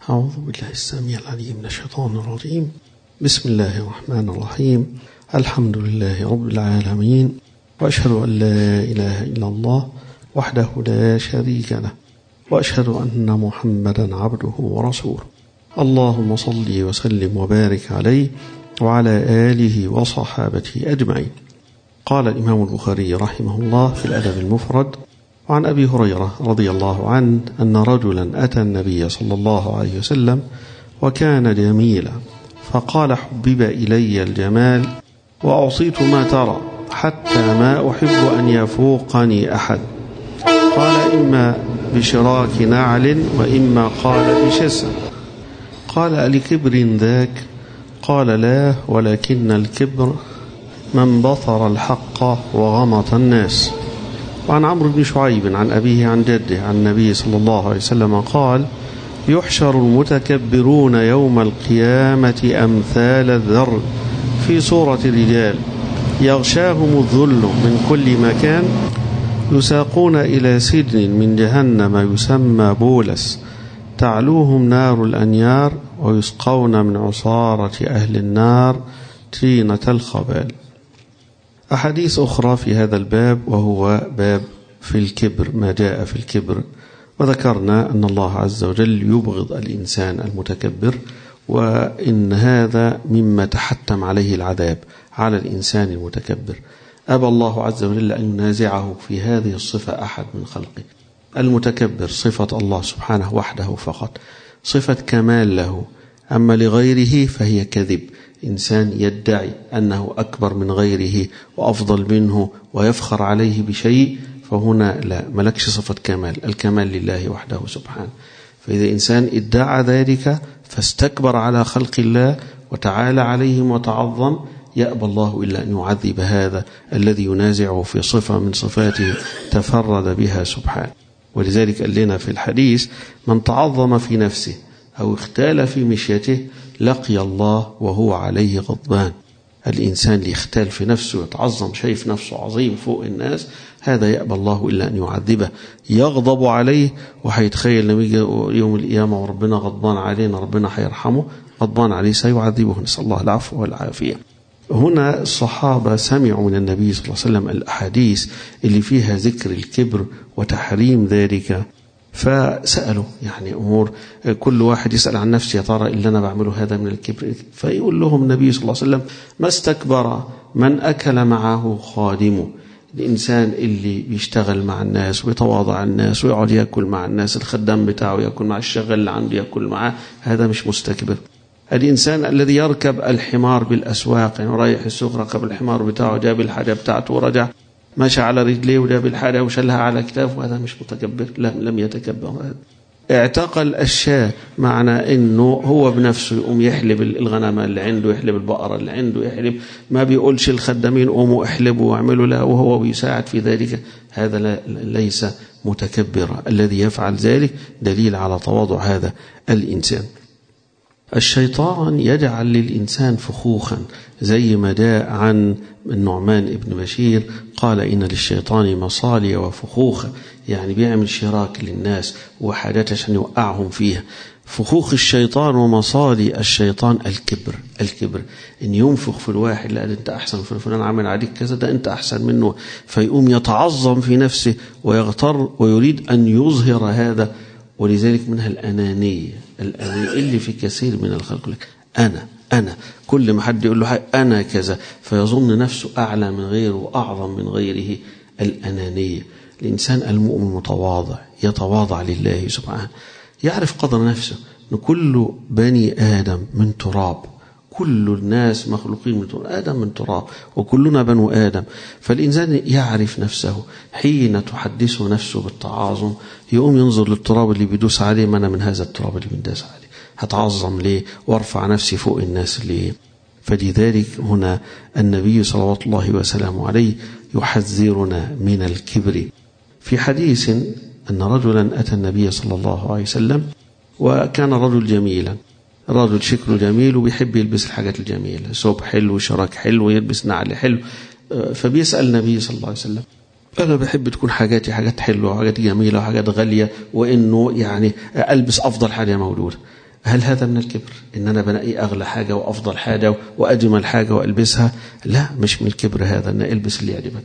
أعوذ بالله السميع العليم من الشيطان الرجيم بسم الله الرحمن الرحيم الحمد لله رب العالمين وأشهد أن لا إله إلا الله وحده لا شريك له وأشهد أن محمدا عبده ورسوله اللهم صل وسلم وبارك عليه وعلى آله وصحابته أجمعين قال الإمام البخاري رحمه الله في الأدب المفرد وعن أبي هريرة رضي الله عنه أن رجلا أتى النبي صلى الله عليه وسلم وكان جميلا فقال حبب إلي الجمال وأعصيت ما ترى حتى ما أحب أن يفوقني أحد قال إما بشراك نعل وإما قال بشسع قال ألكبر ذاك قال لا ولكن الكبر من بطر الحق وغمط الناس وعن عمرو بن شعيب عن أبيه عن جده عن النبي صلى الله عليه وسلم قال يحشر المتكبرون يوم القيامة أمثال الذر في صورة رجال يغشاهم الذل من كل مكان يساقون إلى سجن من جهنم يسمى بولس تعلوهم نار الأنيار ويسقون من عصارة أهل النار تينة الخبال أحاديث أخرى في هذا الباب وهو باب في الكبر ما جاء في الكبر وذكرنا أن الله عز وجل يبغض الإنسان المتكبر وإن هذا مما تحتم عليه العذاب على الإنسان المتكبر أبى الله عز وجل أن ينازعه في هذه الصفة أحد من خلقه المتكبر صفة الله سبحانه وحده فقط صفة كمال له أما لغيره فهي كذب إنسان يدعي أنه أكبر من غيره وأفضل منه ويفخر عليه بشيء فهنا لا ملكش صفة كمال الكمال لله وحده سبحانه فإذا إنسان ادعى ذلك فاستكبر على خلق الله وتعالى عليهم وتعظم يأبى الله إلا أن يعذب هذا الذي ينازعه في صفة من صفاته تفرد بها سبحانه ولذلك قال لنا في الحديث من تعظم في نفسه أو اختال في مشيته لقي الله وهو عليه غضبان الإنسان اللي يختال في نفسه ويتعظم شايف نفسه عظيم فوق الناس هذا يأبى الله إلا أن يعذبه يغضب عليه وهيتخيل لما يجي يوم القيامة وربنا غضبان علينا ربنا هيرحمه غضبان عليه سيعذبه نسأل الله العفو والعافية هنا الصحابة سمعوا من النبي صلى الله عليه وسلم الأحاديث اللي فيها ذكر الكبر وتحريم ذلك فسألوا يعني أمور كل واحد يسأل عن نفسه يا ترى اللي أنا بعمله هذا من الكبر فيقول لهم النبي صلى الله عليه وسلم ما استكبر من أكل معه خادمه الإنسان اللي بيشتغل مع الناس ويتواضع الناس ويقعد يأكل مع الناس الخدام بتاعه يأكل مع الشغل اللي عنده يأكل معاه هذا مش مستكبر الإنسان الذي يركب الحمار بالأسواق يعني رايح السوق ركب الحمار بتاعه جاب الحاجة بتاعته ورجع مشى على رجليه وجاب الحاجة وشلها على كتافه هذا مش متكبر لم, لم يتكبر هذا اعتقل الشاة معنى انه هو بنفسه يقوم يحلب الغنم اللي عنده يحلب البقرة اللي عنده يحلب ما بيقولش الخدامين قوموا احلبوا واعملوا له وهو بيساعد في ذلك هذا لا ليس متكبرا الذي يفعل ذلك دليل على تواضع هذا الإنسان الشيطان يجعل للإنسان فخوخا زي ما جاء عن النعمان ابن بشير قال إن للشيطان مصالي وفخوخا يعني بيعمل شراك للناس وحاجات عشان يوقعهم فيها فخوخ الشيطان ومصالي الشيطان الكبر الكبر ان ينفخ في الواحد لا انت احسن في فلان عمل عليك كذا ده انت احسن منه فيقوم يتعظم في نفسه ويغتر ويريد ان يظهر هذا ولذلك منها الانانيه الانانيه اللي في كثير من الخلق لك انا أنا كل ما حد يقول له حاجة أنا كذا فيظن نفسه أعلى من غيره وأعظم من غيره الأنانية الإنسان المؤمن متواضع يتواضع لله سبحانه يعرف قدر نفسه أن كل بني آدم من تراب كل الناس مخلوقين من تراب آدم من تراب وكلنا بنو آدم فالإنسان يعرف نفسه حين تحدثه نفسه بالتعاظم يقوم ينظر للتراب اللي بيدوس عليه ما أنا من هذا التراب اللي بنداس عليه هتعظم ليه وارفع نفسي فوق الناس ليه فلذلك هنا النبي صلوات الله وسلامه عليه يحذرنا من الكبر في حديث أن رجلا أتى النبي صلى الله عليه وسلم وكان رجل جميلا رجل شكله جميل وبيحب يلبس الحاجات الجميلة ثوب حلو شراك حلو يلبس نعل حلو فبيسأل النبي صلى الله عليه وسلم أنا بحب تكون حاجاتي حاجات حلوة وحاجات جميلة وحاجات غالية وإنه يعني ألبس أفضل حاجة موجودة هل هذا من الكبر ان انا بنقي اغلى حاجه وافضل حاجه واجمل حاجه والبسها لا مش من الكبر هذا ان البس اللي يعجبك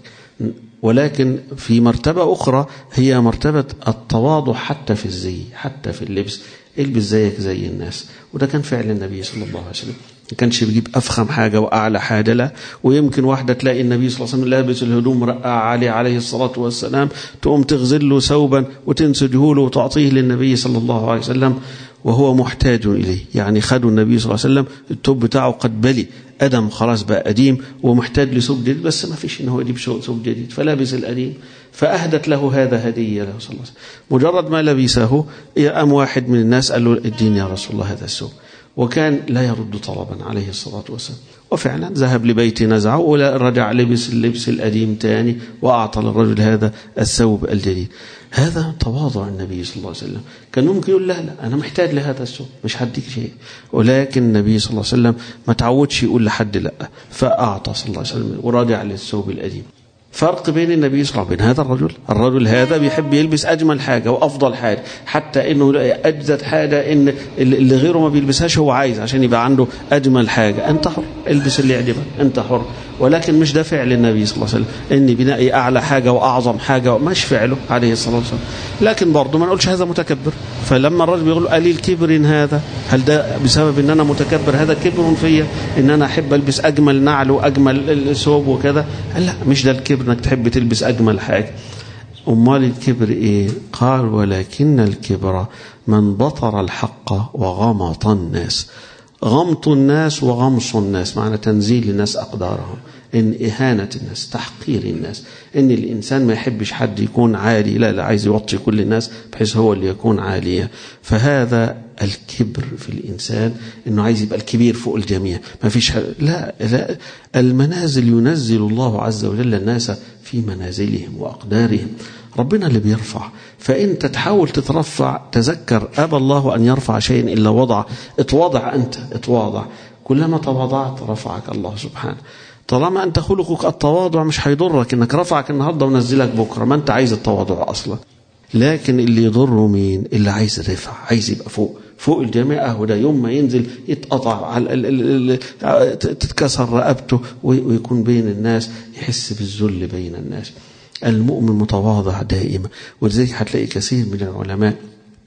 ولكن في مرتبه اخرى هي مرتبه التواضع حتى في الزي حتى في اللبس البس زيك زي الناس وده كان فعل النبي صلى الله عليه وسلم ما كانش بيجيب افخم حاجه واعلى حاجه لا ويمكن واحده تلاقي النبي صلى الله عليه وسلم لابس الهدوم رقع عليه عليه الصلاه والسلام تقوم تغزل له ثوبا وتنسجه له وتعطيه للنبي صلى الله عليه وسلم وهو محتاج إليه يعني خدوا النبي صلى الله عليه وسلم التوب بتاعه قد بلي أدم خلاص بقى قديم ومحتاج لثوب جديد بس ما فيش إن هو يجيب ثوب جديد فلابس القديم فأهدت له هذا هدية له صلى الله عليه وسلم مجرد ما لبسه قام واحد من الناس قال له اديني يا رسول الله هذا الثوب وكان لا يرد طلبا عليه الصلاة والسلام وفعلا ذهب لبيت نزعه ورجع لبس اللبس القديم تاني وأعطى للرجل هذا الثوب الجديد هذا تواضع النبي صلى الله عليه وسلم كان ممكن يقول لا لا أنا محتاج لهذا الثوب مش هديك شيء ولكن النبي صلى الله عليه وسلم ما تعودش يقول لحد لا فأعطى صلى الله عليه وسلم ورجع للثوب القديم فرق بين النبي صلى الله عليه وسلم وبين هذا الرجل الرجل هذا بيحب يلبس أجمل حاجة وأفضل حاجة حتى إنه أجدد حاجة إن اللي غيره ما بيلبسهاش هو عايز عشان يبقى عنده أجمل حاجة أنت حر البس اللي يعجبك أنت حر ولكن مش ده فعل النبي صلى الله عليه وسلم إن بنائي أعلى حاجة وأعظم حاجة مش فعله عليه الصلاة والسلام لكن برضه ما نقولش هذا متكبر فلما الرجل بيقول قليل كبر هذا هل ده بسبب ان انا متكبر هذا كبر فيا ان انا احب البس اجمل نعل واجمل ثوب وكذا لا مش ده الكبر انك تحب تلبس اجمل حاجه امال الكبر ايه قال ولكن الكبر من بطر الحق وغمط الناس غمط الناس وغمص الناس معنى تنزيل الناس اقدارهم ان اهانه الناس تحقير الناس ان الانسان ما يحبش حد يكون عالي لا لا عايز يوطي كل الناس بحيث هو اللي يكون عاليا فهذا الكبر في الانسان انه عايز يبقى الكبير فوق الجميع ما فيش لا لا المنازل ينزل الله عز وجل الناس في منازلهم واقدارهم ربنا اللي بيرفع فانت تحاول تترفع تذكر ابى الله ان يرفع شيء الا وضع اتواضع انت اتواضع كلما تواضعت رفعك الله سبحانه طالما انت خلقك التواضع مش هيضرك انك رفعك النهارده ونزلك بكره ما انت عايز التواضع اصلا لكن اللي يضره مين اللي عايز الرفع عايز يبقى فوق فوق الجميع اهو ده يوم ما ينزل يتقطع على ال ال ال تتكسر رقبته ويكون بين الناس يحس بالذل بين الناس المؤمن متواضع دائما ولذلك هتلاقي كثير من العلماء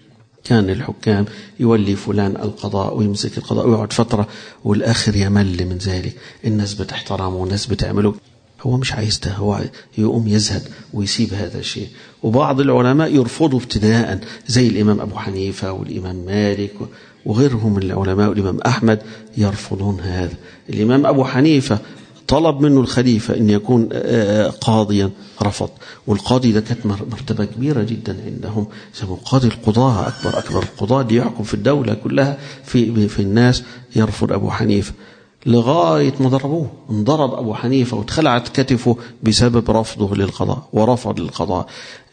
كان الحكام يولي فلان القضاء ويمسك القضاء ويقعد فترة والآخر يمل من ذلك الناس بتحترمه والناس بتعمله هو مش عايز ده هو يقوم يزهد ويسيب هذا الشيء وبعض العلماء يرفضوا ابتداء زي الإمام أبو حنيفة والإمام مالك وغيرهم من العلماء والإمام أحمد يرفضون هذا الإمام أبو حنيفة طلب منه الخليفة أن يكون قاضيا رفض والقاضي ده كانت مرتبة كبيرة جدا عندهم يسموا قاضي القضاة أكبر أكبر القضاة اللي يحكم في الدولة كلها في, في الناس يرفض أبو حنيفة لغاية ما ضربوه انضرب أبو حنيفة واتخلعت كتفه بسبب رفضه للقضاء ورفض للقضاء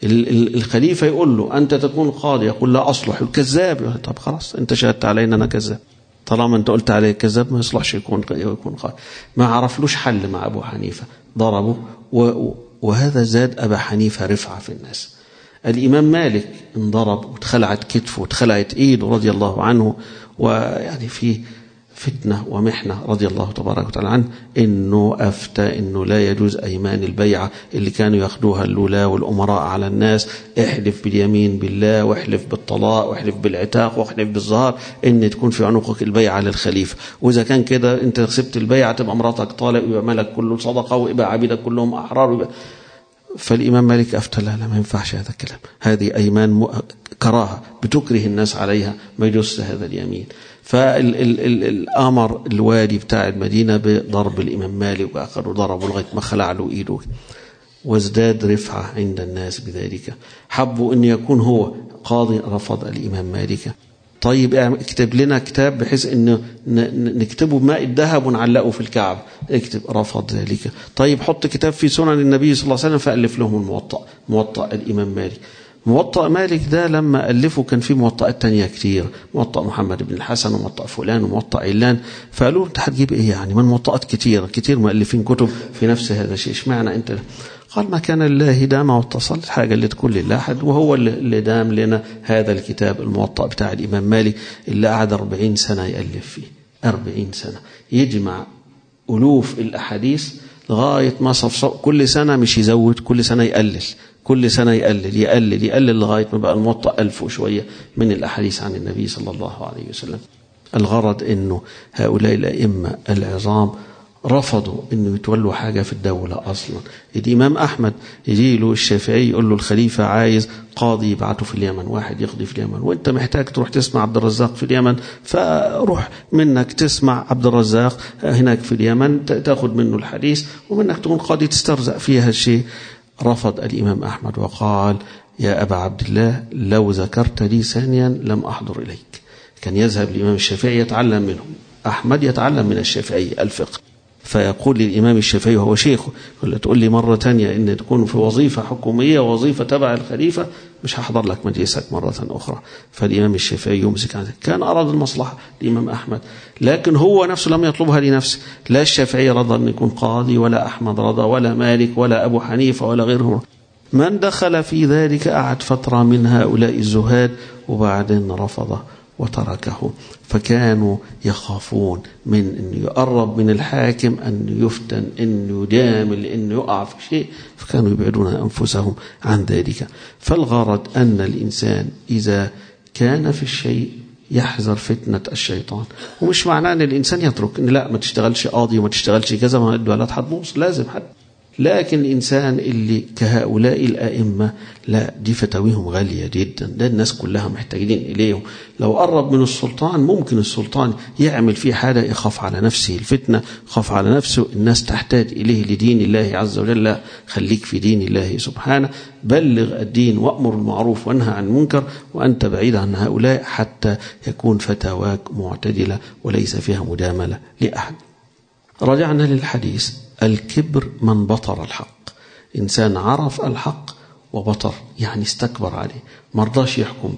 الخليفة يقول له أنت تكون قاضي يقول لا أصلح الكذاب طب خلاص أنت شهدت علينا أنا كذاب طالما أنت قلت عليه كذاب ما يصلحش يكون يكون قاضي ما عرفلوش حل مع أبو حنيفة ضربه وهذا زاد أبا حنيفة رفعة في الناس الإمام مالك انضرب واتخلعت كتفه واتخلعت إيده رضي الله عنه ويعني في فتنة ومحنة رضي الله تبارك وتعالى عنه إنه أفتى إنه لا يجوز أيمان البيعة اللي كانوا ياخدوها الولاة والأمراء على الناس احلف باليمين بالله واحلف بالطلاق واحلف بالعتاق واحلف بالظهار إن تكون في عنقك البيعة للخليفة وإذا كان كده أنت كسبت البيعة تبقى مراتك طالق ويبقى مالك كله صدقة ويبقى عبيدك كلهم أحرار ويبقى فالإمام مالك أفتى لا لا ما ينفعش هذا الكلام هذه أيمان كراهة بتكره الناس عليها ما يجوز هذا اليمين فالامر الوالي بتاع المدينه بضرب الامام مالك واخره ضربه لغايه ما خلع له ايده وازداد رفعه عند الناس بذلك حبوا ان يكون هو قاضي رفض الامام مالك طيب اكتب لنا كتاب بحيث انه نكتبه بماء الذهب ونعلقه في الكعب اكتب رفض ذلك طيب حط كتاب في سنن النبي صلى الله عليه وسلم فالف لهم الموطأ موطأ الامام مالك موطأ مالك ده لما ألفه كان فيه موطئات تانية كتير موطأ محمد بن الحسن وموطأ فلان وموطأ علان فقالوا انت هتجيب ايه يعني من موطئات كتير كتير مؤلفين كتب في نفس هذا الشيء اشمعنى انت قال ما كان لله دام واتصل الحاجة اللي تكون لله حد وهو اللي دام لنا هذا الكتاب الموطأ بتاع الإمام مالك اللي قعد 40 سنة يألف فيه 40 سنة يجمع ألوف الأحاديث لغاية ما صفصف كل سنة مش يزود كل سنة يقلل كل سنة يقلل يقلل يقلل لغاية ما بقى الموطأ ألف وشوية من الأحاديث عن النبي صلى الله عليه وسلم الغرض أنه هؤلاء الأئمة العظام رفضوا انه يتولوا حاجه في الدوله اصلا الامام احمد يجي له الشافعي يقول له الخليفه عايز قاضي يبعته في اليمن واحد يقضي في اليمن وانت محتاج تروح تسمع عبد الرزاق في اليمن فروح منك تسمع عبد الرزاق هناك في اليمن تاخذ منه الحديث ومنك تكون قاضي تسترزق فيها الشيء رفض الامام احمد وقال يا ابا عبد الله لو ذكرت لي ثانيا لم احضر اليك كان يذهب الامام الشافعي يتعلم منه احمد يتعلم من الشافعي الفقه فيقول للإمام الشافعي وهو شيخه ولا تقول لي مرة تانية إن تكون في وظيفة حكومية وظيفة تبع الخليفة مش هحضر لك مجلسك مرة أخرى فالإمام الشافعي يمسك عنه كان أراد المصلحة الإمام أحمد لكن هو نفسه لم يطلبها لنفسه لا الشافعي رضى أن يكون قاضي ولا أحمد رضى ولا مالك ولا أبو حنيفة ولا غيرهم من دخل في ذلك قعد فترة من هؤلاء الزهاد وبعدين رفضه وتركه فكانوا يخافون من أن يقرب من الحاكم أن يفتن أن يجامل أن يقع في شيء فكانوا يبعدون أنفسهم عن ذلك فالغرض أن الإنسان إذا كان في الشيء يحذر فتنة الشيطان ومش معناه أن الإنسان يترك إن لا ما تشتغلش قاضي وما تشتغلش كذا ما الدولات هتبوظ لازم حد لكن الإنسان اللي كهؤلاء الأئمة لا دي فتاويهم غالية جدا ده الناس كلها محتاجين إليهم لو قرب من السلطان ممكن السلطان يعمل فيه حاجة يخاف على نفسه الفتنة يخاف على نفسه الناس تحتاج إليه لدين الله عز وجل لا خليك في دين الله سبحانه بلغ الدين وأمر المعروف وانهى عن المنكر وأنت بعيد عن هؤلاء حتى يكون فتاواك معتدلة وليس فيها مجاملة لأحد رجعنا للحديث الكبر من بطر الحق إنسان عرف الحق وبطر يعني استكبر عليه ما رضاش يحكم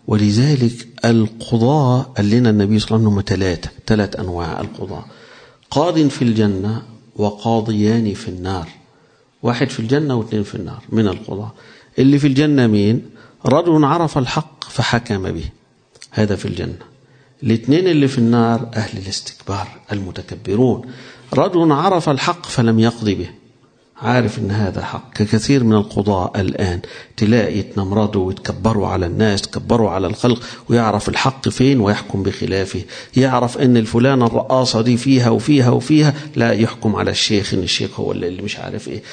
ولذلك القضاة قال لنا النبي صلى الله عليه وسلم ثلاثة ثلاث أنواع القضاة قاض في الجنة وقاضيان في النار واحد في الجنة واثنين في النار من القضاة اللي في الجنة مين رجل عرف الحق فحكم به هذا في الجنة الاثنين اللي في النار أهل الاستكبار المتكبرون رجل عرف الحق فلم يقضي به عارف ان هذا حق ككثير من القضاء الان تلاقي يتنمردوا ويتكبروا على الناس يتكبروا على الخلق ويعرف الحق فين ويحكم بخلافه يعرف ان الفلانة الرقاصة دي فيها وفيها وفيها لا يحكم على الشيخ ان الشيخ هو اللي مش عارف ايه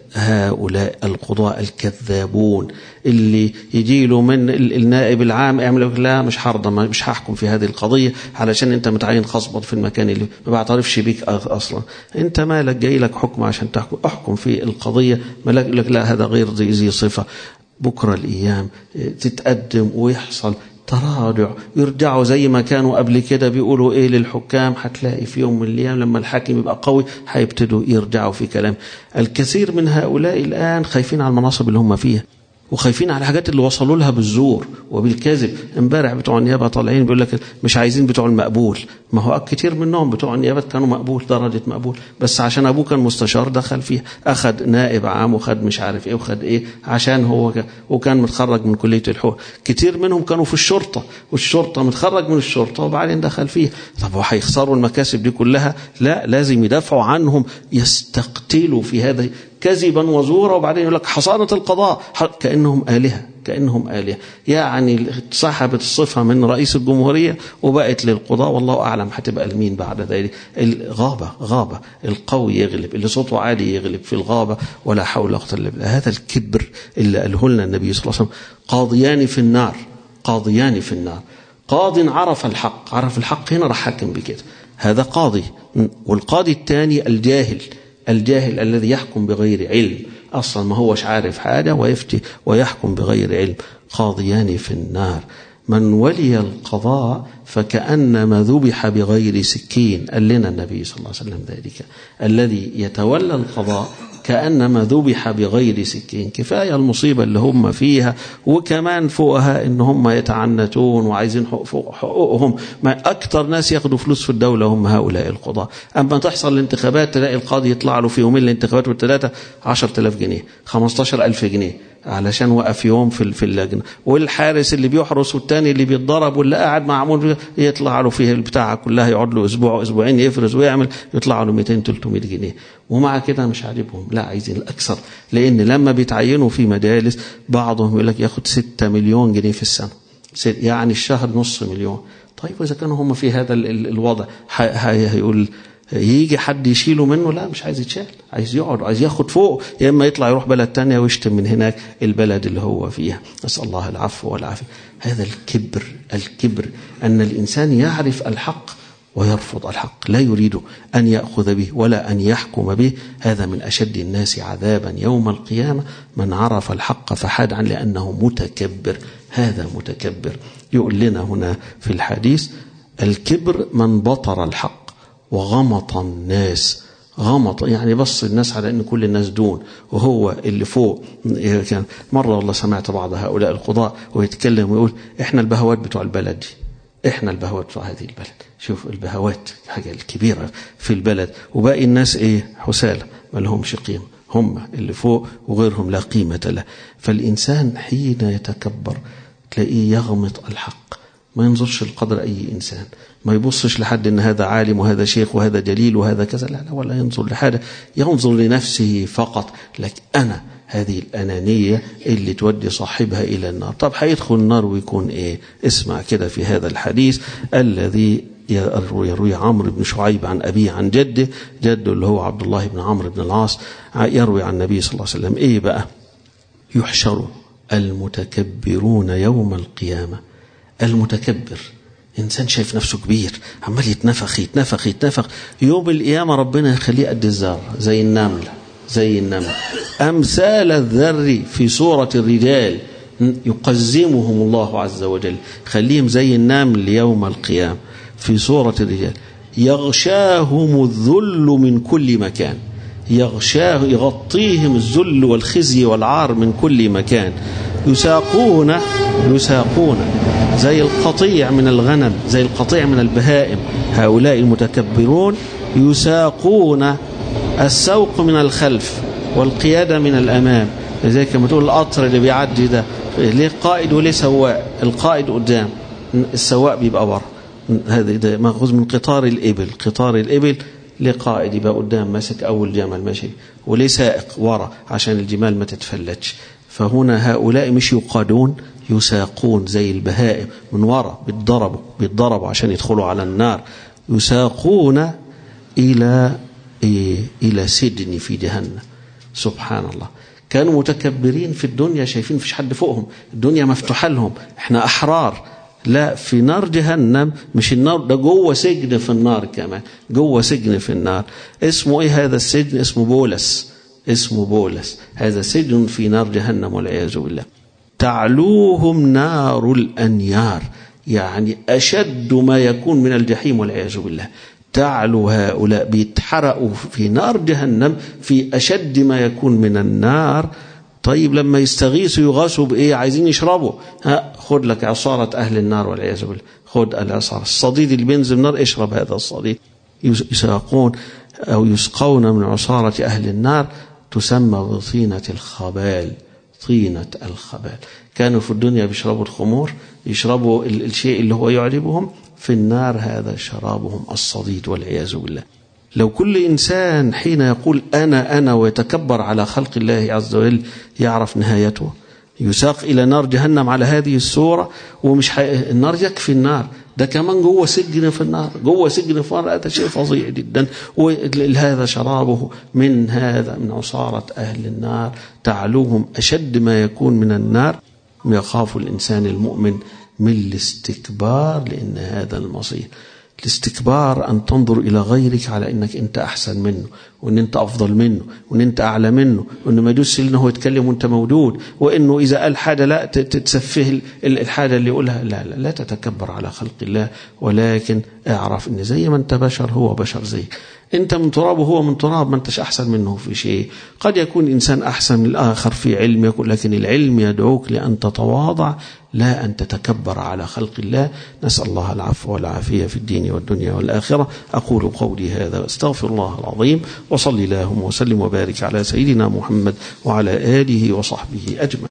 هؤلاء القضاء الكذابون اللي يجي له من النائب العام يعمل لك لا مش هرضى مش هحكم في هذه القضية علشان انت متعين خصبط في المكان اللي ما بعترفش بيك اصلا انت مالك جاي لك حكم عشان تحكم احكم في القضية مالك لك لا هذا غير ذي, ذي صفة بكرة الأيام تتقدم ويحصل تراجع يرجعوا زي ما كانوا قبل كده بيقولوا ايه للحكام هتلاقي في يوم من الايام لما الحاكم يبقى قوي هيبتدوا يرجعوا في كلام الكثير من هؤلاء الان خايفين على المناصب اللي هم فيها وخايفين على الحاجات اللي وصلوا لها بالزور وبالكذب امبارح بتوع النيابه طالعين بيقول لك مش عايزين بتوع المقبول ما هو كتير منهم بتوع النيابه كانوا مقبول درجه مقبول بس عشان ابوه كان مستشار دخل فيها اخذ نائب عام وخد مش عارف ايه وخد ايه عشان هو ك... وكان متخرج من كليه الحقوق كتير منهم كانوا في الشرطه والشرطه متخرج من الشرطه وبعدين دخل فيها طب وهيخسروا المكاسب دي كلها لا لازم يدافعوا عنهم يستقتلوا في هذا كذبا وزورا وبعدين يقول لك حصانة القضاء كأنهم آلهة كأنهم آلهة يعني سحبت الصفة من رئيس الجمهورية وبقت للقضاء والله أعلم هتبقى لمين بعد ذلك الغابة غابة القوي يغلب اللي صوته عالي يغلب في الغابة ولا حول ولا قوة إلا بالله هذا الكبر اللي قاله لنا النبي صلى الله عليه وسلم قاضيان في النار قاضيان في النار قاض عرف الحق عرف الحق هنا راح حكم بكده هذا قاضي والقاضي الثاني الجاهل الجاهل الذي يحكم بغير علم أصلا ما هوش عارف حاجة ويفتي ويحكم بغير علم قاضيان في النار من ولي القضاء فكأنما ذبح بغير سكين قال لنا النبي صلى الله عليه وسلم ذلك الذي يتولى القضاء كأنما ذبح بغير سكين كفاية المصيبة اللي هم فيها وكمان فوقها ان هم يتعنتون وعايزين حقوق حقوقهم ما أكثر ناس ياخدوا فلوس في الدولة هم هؤلاء القضاة أما تحصل الانتخابات تلاقي القاضي يطلع له في يومين الانتخابات والثلاثة 10000 جنيه 15000 جنيه علشان وقف يوم في في اللجنه والحارس اللي بيحرس والتاني اللي بيتضرب واللي قاعد معمول يطلع له فيه البتاعه كلها يقعد له اسبوع اسبوعين يفرز ويعمل يطلع له 200 300 جنيه ومع كده مش عاجبهم لا عايزين الاكثر لان لما بيتعينوا في مجالس بعضهم يقول لك ياخد 6 مليون جنيه في السنه يعني الشهر نص مليون طيب واذا كانوا هم في هذا الوضع هيقول يجي حد يشيله منه لا مش عايز يتشال عايز يقعد عايز ياخد فوق يا اما يطلع يروح بلد تانية ويشتم من هناك البلد اللي هو فيها نسال الله العفو والعافيه هذا الكبر الكبر ان الانسان يعرف الحق ويرفض الحق لا يريد ان ياخذ به ولا ان يحكم به هذا من اشد الناس عذابا يوم القيامه من عرف الحق فحاد عن لانه متكبر هذا متكبر يقول لنا هنا في الحديث الكبر من بطر الحق وغمط الناس غمط يعني بص الناس على ان كل الناس دون وهو اللي فوق كان مره والله سمعت بعض هؤلاء القضاة ويتكلم ويقول احنا البهوات بتوع البلد دي احنا البهوات بتوع هذه البلد شوف البهوات حاجه الكبيره في البلد وباقي الناس ايه حسالة ما لهمش قيمه هم اللي فوق وغيرهم لا قيمه له فالانسان حين يتكبر تلاقيه يغمط الحق ما ينظرش القدر أي إنسان ما يبصش لحد إن هذا عالم وهذا شيخ وهذا جليل وهذا كذا لا لا ولا ينظر لحاجة ينظر لنفسه فقط لك أنا هذه الأنانية اللي تودي صاحبها إلى النار طب هيدخل النار ويكون إيه اسمع كده في هذا الحديث الذي يروي, يروي عمرو بن شعيب عن أبيه عن جده جده اللي هو عبد الله بن عمرو بن العاص يروي عن النبي صلى الله عليه وسلم إيه بقى يحشر المتكبرون يوم القيامه المتكبر إنسان شايف نفسه كبير عمال يتنفخ يتنفخ يتنفخ يوم القيامة ربنا يخليه قد الزر زي النمل زي النمل أمثال الذر في صورة الرجال يقزمهم الله عز وجل خليهم زي النمل يوم القيامة في صورة الرجال يغشاهم الذل من كل مكان يغشاه يغطيهم الذل والخزي والعار من كل مكان يساقون يساقون زي القطيع من الغنم زي القطيع من البهائم هؤلاء المتكبرون يساقون السوق من الخلف والقيادة من الأمام زي كما تقول القطر اللي بيعدي ده ليه قائد وليه سواق القائد قدام السواق بيبقى ورا هذا ده ماخوذ من قطار الإبل قطار الإبل ليه قائد يبقى قدام ماسك أول جمل ماشي وليه سائق ورا عشان الجمال ما تتفلتش فهنا هؤلاء مش يقادون يساقون زي البهائم من وراء بيتضربوا بيتضربوا عشان يدخلوا على النار يساقون إلى إيه إلى سجن في جهنم سبحان الله كانوا متكبرين في الدنيا شايفين فيش حد فوقهم الدنيا مفتوحة لهم احنا أحرار لا في نار جهنم مش النار ده جوه سجن في النار كمان جوه سجن في النار اسمه ايه هذا السجن اسمه بولس اسمه بولس هذا سجن في نار جهنم والعياذ بالله تعلوهم نار الأنيار يعني أشد ما يكون من الجحيم والعياذ بالله تعلو هؤلاء بيتحرقوا في نار جهنم في أشد ما يكون من النار طيب لما يستغيثوا يغاثوا بإيه عايزين يشربوا ها خد لك عصارة أهل النار والعياذ بالله خد العصارة الصديد اللي بينزل النار اشرب هذا الصديد يساقون أو يسقون من عصارة أهل النار تسمى بطينة الخبال طينة الخبال كانوا في الدنيا بيشربوا الخمور يشربوا الشيء اللي هو يعجبهم في النار هذا شرابهم الصديد والعياذ بالله لو كل إنسان حين يقول أنا أنا ويتكبر على خلق الله عز وجل يعرف نهايته يساق إلى نار جهنم على هذه الصورة ومش حي... النار يكفي النار ده كمان جوه سجن في النار جوه سجن في النار هذا شيء فظيع جدا وهذا شرابه من هذا من عصارة أهل النار تعلوهم أشد ما يكون من النار يخاف الإنسان المؤمن من الاستكبار لأن هذا المصير الاستكبار أن تنظر إلى غيرك على أنك أنت أحسن منه وأن أنت أفضل منه وأن أنت أعلى منه وأنه ما يدوس إنه هو يتكلم وأنت موجود وأنه إذا قال حاجة لا تتسفه الحاجة اللي يقولها لا لا لا تتكبر على خلق الله ولكن اعرف أن زي ما أنت بشر هو بشر زيك انت من تراب وهو من تراب ما انتش احسن منه في شيء قد يكون انسان احسن من الاخر في علم لكن العلم يدعوك لان تتواضع لا ان تتكبر على خلق الله نسال الله العفو والعافيه في الدين والدنيا والاخره اقول قولي هذا واستغفر الله العظيم وصلي اللهم وسلم وبارك على سيدنا محمد وعلى اله وصحبه اجمعين